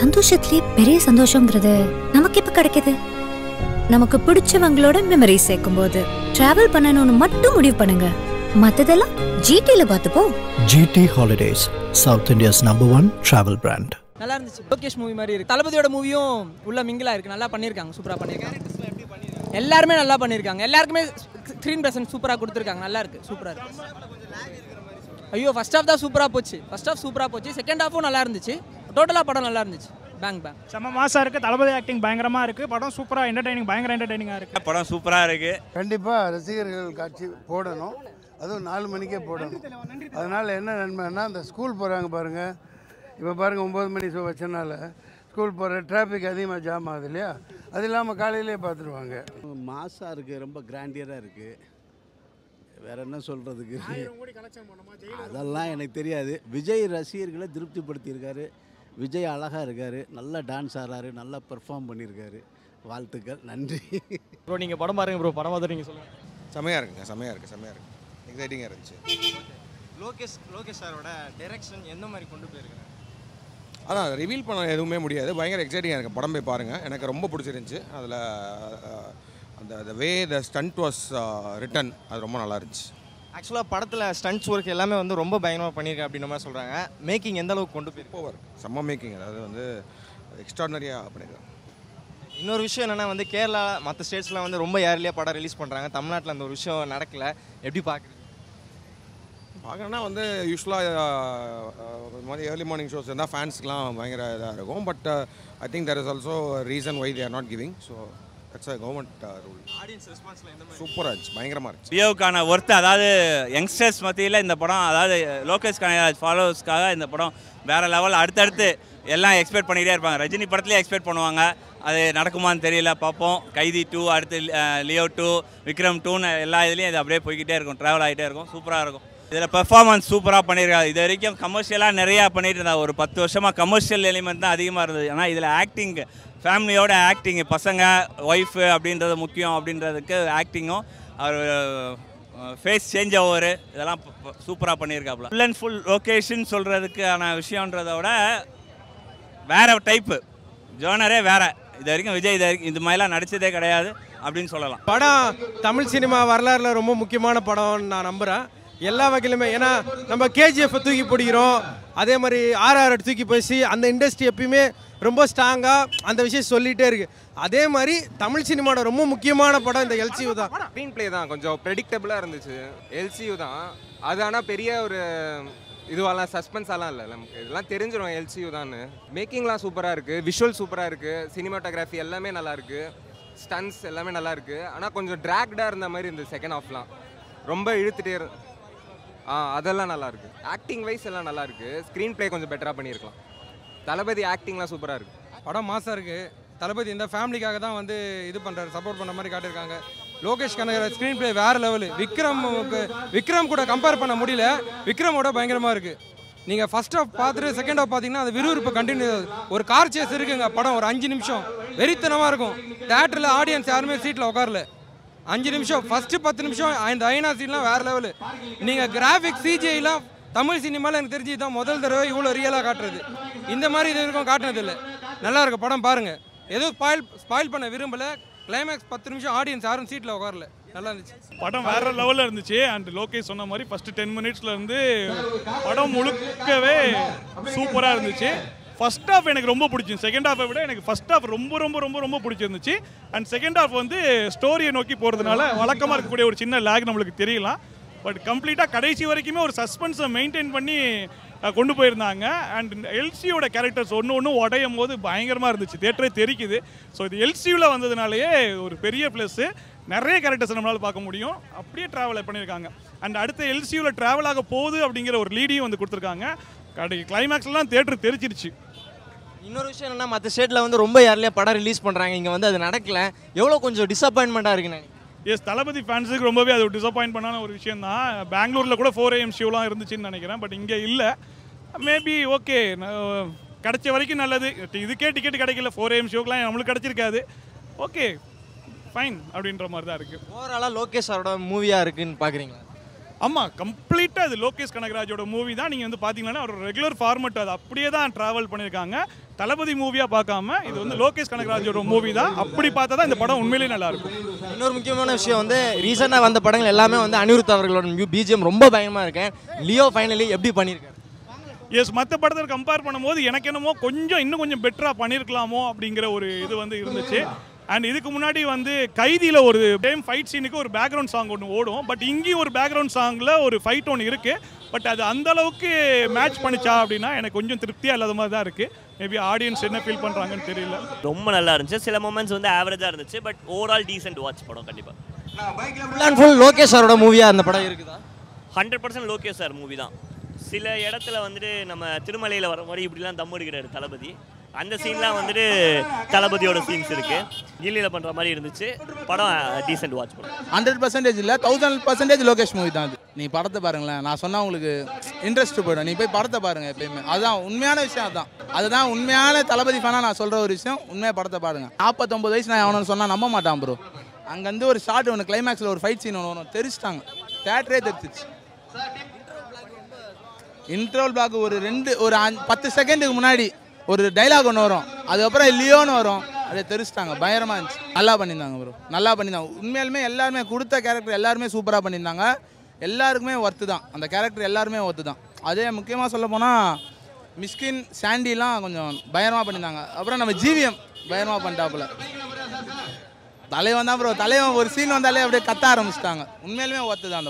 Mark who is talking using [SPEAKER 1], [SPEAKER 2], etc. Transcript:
[SPEAKER 1] சந்தோஷத்திலேயே பெரிய சந்தோஷங்கிறது நமக்கு எப்ப கிடைக்குது நமக்கு பிடிச்சவங்களோட மெமரி சேர்க்கும் போது டிராவல் பண்ணணும்னு மட்டும் முடிவு பண்ணுங்க மத்ததெல்லாம் ஜிடில பார்த்துப்போம்
[SPEAKER 2] GT Holidays, South India's number one travel brand.
[SPEAKER 3] நல்லா இருந்துச்சு லோகேஷ் மூவி மாதிரி இருக்கு தளபதியோட மூவியும் உள்ள மிங்கிலா இருக்கு நல்லா பண்ணியிருக்காங்க சூப்பராக பண்ணியிருக்காங்க எல்லாருமே நல்லா பண்ணியிருக்காங்க எல்லாருக்குமே ஸ்க்ரீன் பிரசன்ட் சூப்பராக கொடுத்துருக்காங்க நல்லா இருக்கு சூப்பராக இருக்கு ஐயோ ஃபர்ஸ்ட் ஹாஃப் தான் சூப்பராக போச்சு ஃபர்ஸ்ட் ஹாஃப் சூப்பராக போச்சு செகண்ட் ஹாஃபும் நல்லா இருந்துச்சு டோட்டலாக படம் நல்லா இருந்துச்சு பேங் பேங்
[SPEAKER 4] செம்ம மாசா இருக்கு தளபதி ஆக்டிங் பயங்கரமா இருக்கு படம் சூப்பரா என்டர்டைனிங் பயங்கர என்டர்டைனிங்கா இருக்கு
[SPEAKER 5] படம் சூப்பராக இருக்குது
[SPEAKER 6] கண்டிப்பாக ரசிகர்கள் காட்சி போடணும் அதுவும் நாலு மணிக்கே போடணும் அதனால் என்ன நன்மைன்னா அந்த ஸ்கூல் போகிறாங்க பாருங்கள் இப்போ பாருங்கள் ஒம்பது மணி ஷோ வச்சனால ஸ்கூல் போகிற டிராஃபிக் அதிகமாக ஜாம் ஆகுது இல்லையா அது இல்லாமல் காலையிலே பார்த்துருவாங்க
[SPEAKER 7] மாசா இருக்கு ரொம்ப கிராண்டியராக இருக்கு வேற என்ன சொல்றதுக்கு அதெல்லாம் எனக்கு தெரியாது விஜய் ரசிகர்களை திருப்திப்படுத்தியிருக்காரு விஜய் அழகாக இருக்காரு நல்லா டான்ஸ் ஆடுறாரு நல்லா பெர்ஃபார்ம் பண்ணியிருக்காரு வாழ்த்துக்கள் நன்றி
[SPEAKER 3] ப்ரோ நீங்கள் படம் பாருங்க ப்ரோ படம் பார்த்து நீங்கள் சொல்லுங்கள்
[SPEAKER 8] செமையாக இருக்குங்க செமையாக இருக்குது செமையாக இருக்குது எக்ஸைட்டிங்காக இருந்துச்சு
[SPEAKER 9] லோகேஷ் லோகேஷ் சாரோட டைரக்ஷன் எந்த மாதிரி கொண்டு போயிருக்காங்க
[SPEAKER 8] அதான் ரிவீல் பண்ண எதுவுமே முடியாது பயங்கர எக்ஸைட்டிங்காக இருக்குது படம் போய் பாருங்கள் எனக்கு ரொம்ப பிடிச்சிருந்துச்சி அதில் அந்த the way the stunt was written அது ரொம்ப நல்லா இருந்துச்சு
[SPEAKER 9] ஆக்சுவலாக படத்தில் ஸ்டண்ட்ஸ் ஒர்க் எல்லாமே வந்து ரொம்ப பயங்கரமாக பண்ணியிருக்கேன் அப்படின்ற மாதிரி சொல்கிறாங்க மேக்கிங் எந்த அளவுக்கு கொண்டு போயிருக்கு
[SPEAKER 8] ஓவர் செம்ம மேக்கிங் அதாவது வந்து எக்ஸ்ட்ராடனரியாக பண்ணியிருக்காங்க
[SPEAKER 9] இன்னொரு விஷயம் என்னென்னா வந்து கேரளா மற்ற ஸ்டேட்ஸ்லாம் வந்து ரொம்ப ஏர்லியாக படம் ரிலீஸ் பண்ணுறாங்க தமிழ்நாட்டில் அந்த ஒரு விஷயம் நடக்கல எப்படி பார்க்குறீங்க
[SPEAKER 8] பார்க்கணுன்னா வந்து யூஸ்வலாக மாதிரி ஏர்லி மார்னிங் ஷோஸ் இருந்தால் ஃபேன்ஸ்க்குலாம் பயங்கர இதாக இருக்கும் but I think there is also reason why they are not giving so that's a government rule
[SPEAKER 9] audience ரெஸ்பான்ஸில் எந்த மாதிரி
[SPEAKER 8] சூப்பராக இருந்துச்சு பயங்கரமாக இருந்துச்சு
[SPEAKER 5] லியோவுக்கான ஒர்த்து அதாவது யங்ஸ்டர்ஸ் மத்தியில் இந்த படம் அதாவது லோகேஷ் கனகராஜ் ஃபாலோவர்ஸ்க்காக இந்த படம் வேற லெவல் அடுத்தடுத்து எல்லாம் எக்ஸ்பெக்ட் பண்ணிகிட்டே இருப்பாங்க ரஜினி படத்துலேயே எக்ஸ்பெக்ட் பண்ணுவாங்க அது நடக்குமான்னு தெரியல பார்ப்போம் கைதி டூ அடுத்து அஹ், லியோ டூ விக்ரம் டூன்னு எல்லா இதுலேயும் இது அப்படியே போய்கிட்டே இருக்கும் ட்ராவல் ஆகிட்டே இருக்கும் சூப்பராக இருக்கும் இதில் பெர்ஃபார்மன்ஸ் சூப்பராக பண்ணியிருக்காங்க இது வரைக்கும் கமர்ஷியலாக நிறையா பண்ணிட்டு இருந்தா ஒரு பத்து வருஷமாக கமர்ஷியல் எலிமெண்ட் தான் அதிகமாக இருந்தது ஆனால் இதில் ஆக்டிங் ஃபேமிலியோட ஆக்டிங் பசங்க ஒய்ஃபு அப்படின்றது முக்கியம் அப்படின்றதுக்கு ஆக்டிங்கும் அவர் ஃபேஸ் சேஞ்ச் ஓவர் இதெல்லாம் சூப்பராக பண்ணியிருக்காப்புல ஃபுல் அண்ட் ஃபுல் லொக்கேஷன் சொல்கிறதுக்கான விஷயன்றத விட வேற டைப்பு ஜோனரே வேற இது வரைக்கும் விஜய் இது வரைக்கும் இது மாதிரிலாம் நடிச்சதே கிடையாது அப்படின்னு சொல்லலாம்
[SPEAKER 10] படம் தமிழ் சினிமா வரலாறுல ரொம்ப முக்கியமான படம்னு நான் நம்புகிறேன் எல்லா வகையிலுமே ஏன்னா நம்ம கேஜிஎஃப் தூக்கி பிடிக்கிறோம் அதே மாதிரி ஆர்ஆர் தூக்கி பேசி அந்த இண்டஸ்ட்ரி எப்பயுமே ரொம்ப ஸ்ட்ராங்காக அந்த விஷயம் சொல்லிகிட்டே இருக்கு அதே மாதிரி தமிழ் சினிமாவோட ரொம்ப முக்கியமான படம் இந்த எல்சியூ தான்
[SPEAKER 11] ஸ்க்ரீன் ப்ளே தான் கொஞ்சம் ப்ரெடிக்டபுளாக இருந்துச்சு எல்சியூ தான் அது ஆனால் பெரிய ஒரு இதுவெல்லாம் சஸ்பென்ஸாலாம் இல்லை நமக்கு இதெல்லாம் தெரிஞ்சிடும் எல்சியூ தான் மேக்கிங்லாம் சூப்பராக இருக்குது விஷுவல் சூப்பராக இருக்குது சினிமாட்டோகிராஃபி எல்லாமே நல்லா இருக்குது ஸ்டன்ஸ் எல்லாமே நல்லா இருக்குது ஆனால் கொஞ்சம் ட்ராக்டாக இருந்த மாதிரி இருந்தது செகண்ட் ஹாஃப்லாம் ரொம்ப இழுத்துட்டே இரு ஆ அதெல்லாம் நல்லா இருக்கு ஆக்டிங் வைஸ் எல்லாம் நல்லா இருக்கு ஸ்க்ரீன் ப்ளே கொஞ்சம் பெட்டராக பண்ணியிருக்கலாம் தளபதி ஆக்டிங்லாம் சூப்பராக இருக்கு
[SPEAKER 10] படம் மாசா இருக்கு தளபதி இந்த ஃபேமிலிக்காக தான் வந்து இது பண்றாரு சப்போர்ட் பண்ண மாதிரி காட்டியிருக்காங்க லோகேஷ் கனகராஜ் ஸ்க்ரீன் ப்ளே வேற லெவலு விக்ரம் விக்ரம் கூட கம்பேர் பண்ண முடியல விக்ரமோட பயங்கரமா இருக்கு நீங்க ஃபர்ஸ்ட் ஹாஃப் பார்த்துட்டு செகண்ட் ஹாஃப் பார்த்தீங்கன்னா அது விறுவிறுப்பு கண்டினியூ ஒரு கார் சேஸ் இருக்குங்க படம் ஒரு அஞ்சு நிமிஷம் வெறித்தனமா இருக்கும் தேட்டரில் ஆடியன்ஸ் யாருமே சீட்டில் உட்காரல அஞ்சு நிமிஷம் ஃபர்ஸ்ட் பத்து நிமிஷம் இந்த ஐநா சீன்லாம் வேற லெவலு நீங்க கிராஃபிக் சிஜிஐலாம் தமிழ் சினிமாவில் எனக்கு தெரிஞ்சு தான் முதல் தடவை இவ்வளோ ரியலாக காட்டுறது இந்த மாதிரி இது வரைக்கும் காட்டினது இல்லை நல்லா இருக்கு படம் பாருங்க ஏதோ ஸ்பாயில் ஸ்பாயில் பண்ண விரும்பல கிளைமேக்ஸ் பத்து நிமிஷம் ஆடியன்ஸ் யாரும் சீட்டில் உட்காரல நல்லா இருந்துச்சு
[SPEAKER 4] படம் வேற லெவல்ல இருந்துச்சு அண்ட் லோகேஷ் சொன்ன மாதிரி ஃபர்ஸ்ட் டென் மினிட்ஸ்ல இருந்து படம் முழுக்கவே சூப்பரா இருந்துச்சு ஃபர்ஸ்ட் ஹாஃப் எனக்கு ரொம்ப பிடிச்சிருந்துச்சு செகண்ட் ஹாஃபை விட எனக்கு ஃபர்ஸ்ட் ஹாஃப் ரொம்ப ரொம்ப ரொம்ப ரொம்ப பிடிச்சிருந்துச்சு அண்ட் செகண்ட் ஹாஃப் வந்து ஸ்டோரியை நோக்கி போகிறதுனால வழக்கமாக இருக்கக்கூடிய ஒரு சின்ன லேக் நம்மளுக்கு தெரியலாம் பட் கம்ப்ளீட்டாக கடைசி வரைக்குமே ஒரு சஸ்பென்ஸை மெயின்டைன் பண்ணி அஹ், கொண்டு போயிருந்தாங்க அண்ட் எல்சியோட கேரக்டர்ஸ் ஒன்று ஒன்று உடையும் போது பயங்கரமாக இருந்துச்சு தேட்டரே தெரிக்குது ஸோ இது எல்சியூவில் வந்ததுனாலேயே ஒரு பெரிய ப்ளஸ்ஸு நிறைய கேரக்டர்ஸ் நம்மளால் பார்க்க முடியும் அப்படியே ட்ராவல் பண்ணியிருக்காங்க அண்ட் அடுத்த எல்சியூவில் ட்ராவல் ஆக போகுது அப்படிங்கிற ஒரு லீடையும் வந்து கொடுத்துருக்காங்க கடை கிளைமேக்ஸ்லாம் தேட்டர் தெரிச்சிருச்சு
[SPEAKER 9] இன்னொரு விஷயம் என்னன்னா மற்ற ஸ்டேட்டில் வந்து ரொம்ப ஏர்லியாக படம் ரிலீஸ் பண்ணுறாங்க இங்கே வந்து அது நடக்கல எவ்வளோ கொஞ்சம் டிசப்பாயின்மெண்ட்டாக இருக்குண்ணே
[SPEAKER 4] எஸ் தளபதி ஃபேன்ஸுக்கு ரொம்பவே அது டிசப்பாயின்ட் பண்ணான ஒரு விஷயம் தான் பெங்களூரில் கூட ஃபோர் ஏஎம் ஷோலாம் இருந்துச்சுன்னு நினைக்கிறேன் பட் இங்கே இல்லை மேபி ஓகே கிடைச்ச வரைக்கும் நல்லது இதுக்கே டிக்கெட் கிடைக்கல ஃபோர் ஏஎம் ஷோக்கெலாம் நம்மளுக்கு கிடைச்சிருக்காது ஓகே ஃபைன் அப்படின்ற மாதிரி தான் இருக்குது
[SPEAKER 9] ஓவராலாக லோகேஷ் சாரோட மூவியாக இருக்குன்னு பார்க்குறீங்களா
[SPEAKER 4] ஆமாம் கம்ப்ளீட்டாக அது லோகேஷ் கனகராஜோட மூவி தான் நீங்கள் வந்து பார்த்தீங்கன்னா ஒரு ரெகுலர் ஃபார்மட் அது அப்படியே தான் ட்ராவல் பண்ணியிருக்காங்க தளபதி மூவியாக பார்க்காம இது வந்து லோகேஷ் கனகராஜோட மூவி தான் அப்படி பார்த்தா தான் இந்த படம் உண்மையிலேயே நல்லா இருக்கும்
[SPEAKER 9] இன்னொரு முக்கியமான விஷயம் வந்து ரீசெண்டாக வந்த படங்கள் எல்லாமே வந்து அனிருத் அவர்களோட பிஜிஎம் ரொம்ப பயங்கரமாக இருக்கேன் லியோ ஃபைனலி எப்படி பண்ணியிருக்காரு
[SPEAKER 4] எஸ் மற்ற படத்தை கம்பேர் பண்ணும்போது எனக்கு என்னமோ கொஞ்சம் இன்னும் கொஞ்சம் பெட்டராக பண்ணியிருக்கலாமோ அப்படிங்கிற ஒரு இது வந்து இருந்துச்சு அண்ட் இதுக்கு முன்னாடி வந்து கைதியில் ஒரு டைம் ஃபைட் சீனுக்கு ஒரு பேக்ரவுண்ட் சாங் ஒன்று ஓடும் பட் இங்கேயும் ஒரு பேக்ரவுண்ட் சாங்கில் ஒரு ஃபைட் ஒன்று இருக்குது பட் அது அந்த அளவுக்கு மேட்ச் பண்ணிச்சா அப்படின்னா எனக்கு கொஞ்சம் திருப்தியாக இல்லாத மாதிரி தான் இருக்குது மேபி ஆடியன்ஸ் என்ன ஃபீல் பண்ணுறாங்கன்னு தெரியல
[SPEAKER 12] ரொம்ப நல்லா இருந்துச்சு சில மூமெண்ட்ஸ் வந்து ஆவரேஜாக இருந்துச்சு பட் ஓவரால் டீசென்ட் வாட்ச் படம் கண்டிப்பாக
[SPEAKER 9] ஃபுல் அண்ட் ஃபுல் லோகேஷ் சாரோட மூவியாக அந்த படம் இருக்குதா
[SPEAKER 12] hundred percent Lokesh sir movie தான் சில இடத்துல வந்துட்டு நம்ம திருமலையில் வர மாதிரி இப்படிலாம் தம் அடிக்கிறாரு தளபதி அந்த சீன்லாம் வந்துட்டு தளபதியோட சீன்ஸ் இருக்கு கில்லியில் பண்ணுற மாதிரி இருந்துச்சு படம் டீசென்ட் வாட்ச் படம்
[SPEAKER 13] ஹண்ட்ரட் பர்சன்டேஜ் இல்லை தௌசண்ட் பர்சன்டேஜ் லோகேஷ் மூவி தான் அது நீ படத்தை பாருங்களேன் நான் சொன்னா உங்களுக்கு இன்ட்ரெஸ்ட் போயிடும் நீ போய் படத்தை பாருங்க எப்பயுமே அதுதான் உண்மையான விஷயம் அதுதான் அதுதான் உண்மையான தளபதி ஃபேனாக நான் சொல்கிற ஒரு விஷயம் உண்மையாக படத்தை பாருங்க நாற்பத்தொம்பது வயசு நான் அவனு சொன்னால் நம்ப மாட்டான் ப்ரோ அங்கேருந்து ஒரு ஷார்ட் ஒன்று கிளைமேக்ஸில் ஒரு ஃபைட் சீன் ஒன்று வரும் தெரிச்சிட்டாங்க தேட்டரே தெரிச்சிச்சு இன்ட்ரோல் பிளாக் ஒரு ரெண்டு ஒரு அஞ்சு- பத்து செகண்டுக்கு முன்னாடி ஒரு டைலாக் ஒன்று வரும் அதுக்கப்புறம் லியோன்னு வரும் அதை தெரிச்சிட்டாங்க பயங்கரமாக இருந்துச்சு நல்லா பண்ணியிருந்தாங்க ப்ரோ நல்லா பண்ணியிருந்தாங்க உண்மையாலுமே எல்லாருமே கொடுத்த கேரக்டர் எல்லாருமே சூப்பராக பண்ணியிருந்தாங்க எல்லாருக்குமே ஒர்த்து தான் அந்த கேரக்டர் எல்லாருமே ஒர்த்து தான் அதே முக்கியமாக சொல்ல போனால் மிஸ்கின் சாண்டிலாம் கொஞ்சம் பயங்கரமாக பண்ணியிருந்தாங்க அப்புறம் நம்ம ஜிவிஎம் பயங்கரமாக பண்ணிட்டாப்புல தலைவன் தான் ப்ரோ தலைவன் ஒரு சீன் வந்தாலே அப்படியே கத்த ஆரம்பிச்சிட்டாங்க உண்மையாலுமே ஒர்த்து தான் அந்த